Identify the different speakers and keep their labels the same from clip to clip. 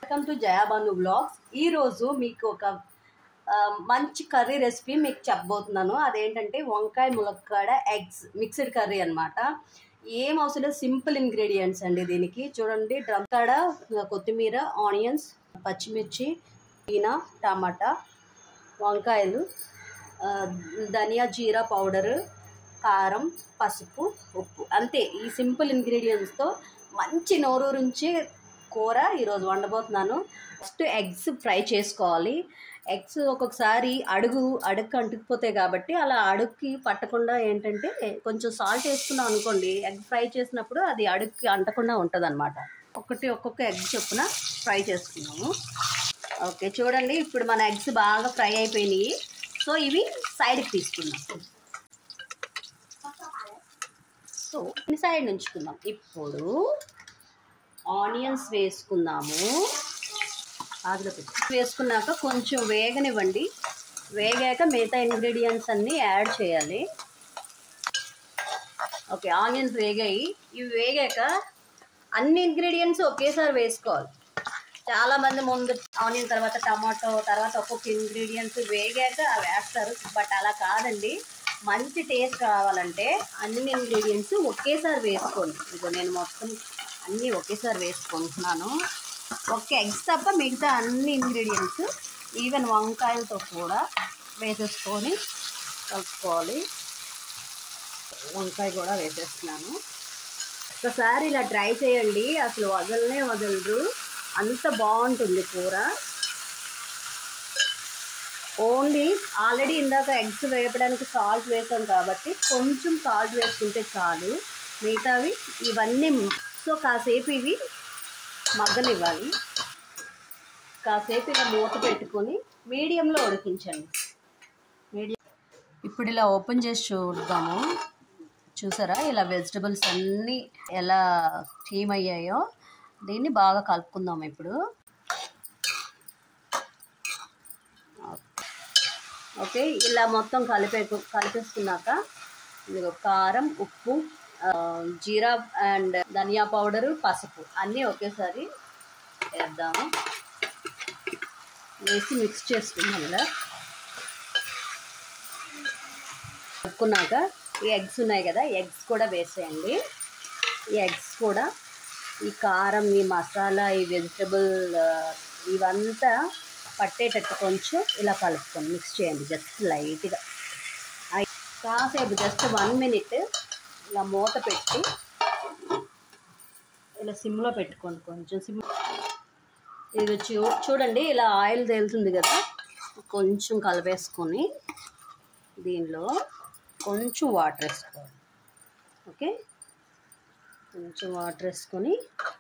Speaker 1: Welcome to జయాబాను blogs ఈరోజు మీకు ఒక ఆ, మంచి కర్రీ రెసిపీ మీకు చెప్పబోతున్నాను అదేంటంటే వంకాయ ములక్కాడ ఎగ్స్ మిక్స్డ్ కర్రీ అన్నమాట ఏం అవసరం లేదు సింపుల్ ఇంగ్రీడియంట్స్ అండి దీనికి చూడండి డ్రమ్ కాడ కొత్తిమీర ఆనియన్స్ పచ్చిమిర్చి పీనా టమాటా వంకాయలు ఆ, ధనియా జీరా పౌడరు కారం పసుపు ఉప్పు అంతే ఈ సింపుల్ ఇంగ్రీడియంట్స్తో మంచి నోరూరించి కూర ఈరోజు వండబోతున్నాను ఫస్ట్ ఎగ్స్ ఫ్రై చేసుకోవాలి ఎగ్స్ ఒక్కొక్కసారి అడుగు అడుగు అంటుకుపోతాయి కాబట్టి అలా అడుగుకి పట్టకుండా ఏంటంటే కొంచెం సాల్ట్ వేసుకున్నాం అనుకోండి ఎగ్ ఫ్రై చేసినప్పుడు అది అడుగుకి అంటకుండా ఉంటుంది అనమాట ఒకటి ఒక్కొక్క ఎగ్ చొప్పున ఫ్రై చేసుకున్నాము ఓకే చూడండి ఇప్పుడు మన ఎగ్స్ బాగా ఫ్రై అయిపోయినాయి సో ఇవి సైడ్కి తీసుకుందాం సో సైడ్ ఉంచుకుందాం ఇప్పుడు ఆనియన్స్ వేసుకుందాము ఆగిలో పెట్టు. వేసుకున్నాక కొంచెం వేగనివ్వండి వేగాక మిగతా ఇంగ్రీడియంట్స్ అన్నీ యాడ్ చేయాలి ఓకే ఆనియన్స్ వేగాయి ఇవి వేగాక అన్ని ఇంగ్రీడియంట్స్ ఒకేసారి వేసుకోవాలి చాలా మంది ముందు ఆనియన్ తర్వాత టమాటో తర్వాత ఒక్కొక్క ఇంగ్రీడియంట్స్ వేగాక అవి వేస్తారు బట్ అలా కాదండి మంచి టేస్ట్ రావాలంటే అన్ని ఇంగ్రీడియంట్స్ ఒకేసారి వేసుకోండి ఇదిగో నేను మొత్తం అన్నీ ఒకేసారి వేసుకుంటున్నాను ఒక్క ఎగ్స్ తప్ప మిగతా అన్ని ఇంగ్రీడియంట్స్ ఈవెన్ వంకాయలతో కూడా వేసేసుకొని కలుపుకోవాలి వంకాయ కూడా వేసేస్తున్నాను ఒకసారి ఇలా ట్రై చేయండి అసలు వదలనే వదలరు అంత బాగుంటుంది కూర ఓన్లీ ఆల్రెడీ ఇందాక ఎగ్స్ వేపడానికి సాల్ట్ వేసాం కాబట్టి కొంచెం సాల్ట్ వేసుకుంటే చాలు మిగతావి ఇవన్నీ సో కాసేపు ఇవి మగ్గనివ్వాలి కాసేపు ఇలా మూత పెట్టుకొని మీడియంలో ఉడికించండి మీడియం ఇప్పుడు ఇలా ఓపెన్ చేసి చూద్దాము చూసారా ఇలా వెజిటబుల్స్ అన్నీ ఎలా టీమ్ అయ్యాయో దీన్ని బాగా కలుపుకుందాం ఇప్పుడు ఓకే ఇలా మొత్తం కలిపే కలిపేసుకున్నాక ఇదిగో కారం ఉప్పు ఆ, జీరా అండ్ ధనియా పౌడరు పసుపు అన్నీ ఒకేసారి వేద్దాము వేసి మిక్స్ చేసుకుందాం ఇలా కలుపుకున్నాక ఈ ఎగ్స్ ఉన్నాయి కదా ఎగ్స్ కూడా వేసేయండి ఈ ఎగ్స్ కూడా ఈ కారం ఈ మసాలా ఈ వెజిటబుల్ ఇవంతా పట్టేటట్టు కొంచెం ఇలా కలుపుకొని మిక్స్ చేయండి జస్ట్ లైట్గా కాసేపు జస్ట్ వన్ మినిట్ ఇలా మూత పెట్టి ఇలా సిమ్లో పెట్టుకోండి కొంచెం సిమ్ ఇది చూ చూడండి ఇలా ఆయిల్ తేలుతుంది కదా కొంచెం కలిపేసుకొని దీనిలో కొంచెం వాటర్ వేసుకోవాలి ఓకే కొంచెం వాటర్ వేసుకొని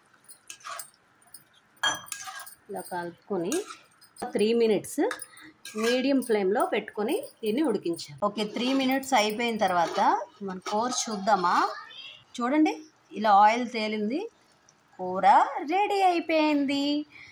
Speaker 1: ఇలా కలుపుకొని త్రీ మినిట్స్ మీడియం ఫ్లేమ్లో పెట్టుకొని దీన్ని ఉడికించాలి ఓకే త్రీ మినిట్స్ అయిపోయిన తర్వాత మన కూర చూద్దామా చూడండి ఇలా ఆయిల్ తేలింది కూర రెడీ అయిపోయింది